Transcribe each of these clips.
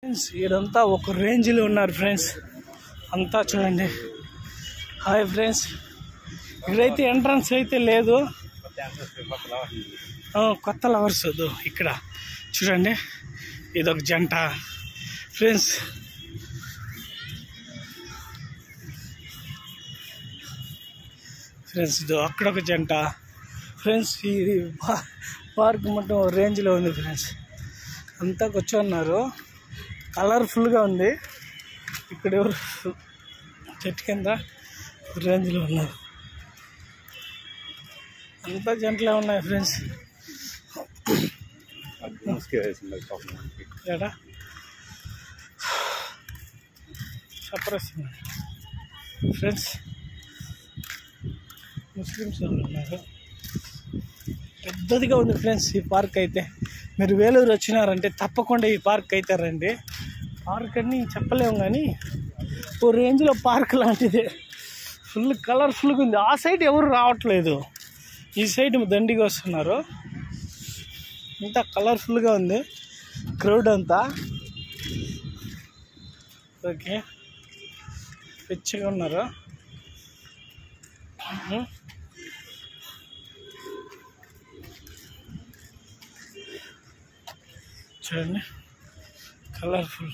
Friends ఇదంతా ఒక రేంజ్లో ఉన్నారు ఫ్రెండ్స్ అంతా చూడండి హాయ్ ఫ్రెండ్స్ ఇక్కడైతే ఎంట్రన్స్ అయితే లేదు ఆ, కొత్త లవర్స్ వద్దు ఇక్కడ చూడండి ఇదొక జంట ఫ్రెండ్స్ ఫ్రెండ్స్ ఇది అక్కడ ఒక జంట ఫ్రెండ్స్ ఈ పా- పార్క్ మొత్తం రేంజ్లో ఉంది ఫ్రెండ్స్ అంతా కూర్చోన్నారు కలర్ఫుల్గా ఉంది ఇక్కడ ఎవరు చెట్టు కింద రేంజ్లో ఉన్నారు అంతా జంటలే ఉన్నాయి ఫ్రెండ్స్ ఏడా చెప్పరేస్తున్నా ఫ్రెండ్స్ ముస్లిమ్స్ వాళ్ళు ఉన్నారు పెద్దదిగా ఉంది ఫ్రెండ్స్ ఈ పార్క్ అయితే మీరు వేలూరు వచ్చినారంటే తప్పకుండా ఈ పార్క్ అయితే రండి పార్క్ అని చెప్పలేము కానీ ఓ రేంజ్లో పార్క్ లాంటిది ఫుల్ కలర్ఫుల్గా ఉంది ఆ సైడ్ ఎవరు రావట్లేదు ఈ సైడ్ దండిగా వస్తున్నారు ఇంత కలర్ఫుల్గా ఉంది క్రౌడ్ అంతా ఓకే పిచ్చిగా ఉన్నారు ఉహు. చూడండి కలర్ఫుల్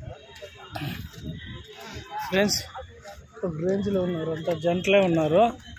ఫ్రెండ్స్ ఒక రేంజ్లో ఉన్నారు అంతా జంటలే ఉన్నారు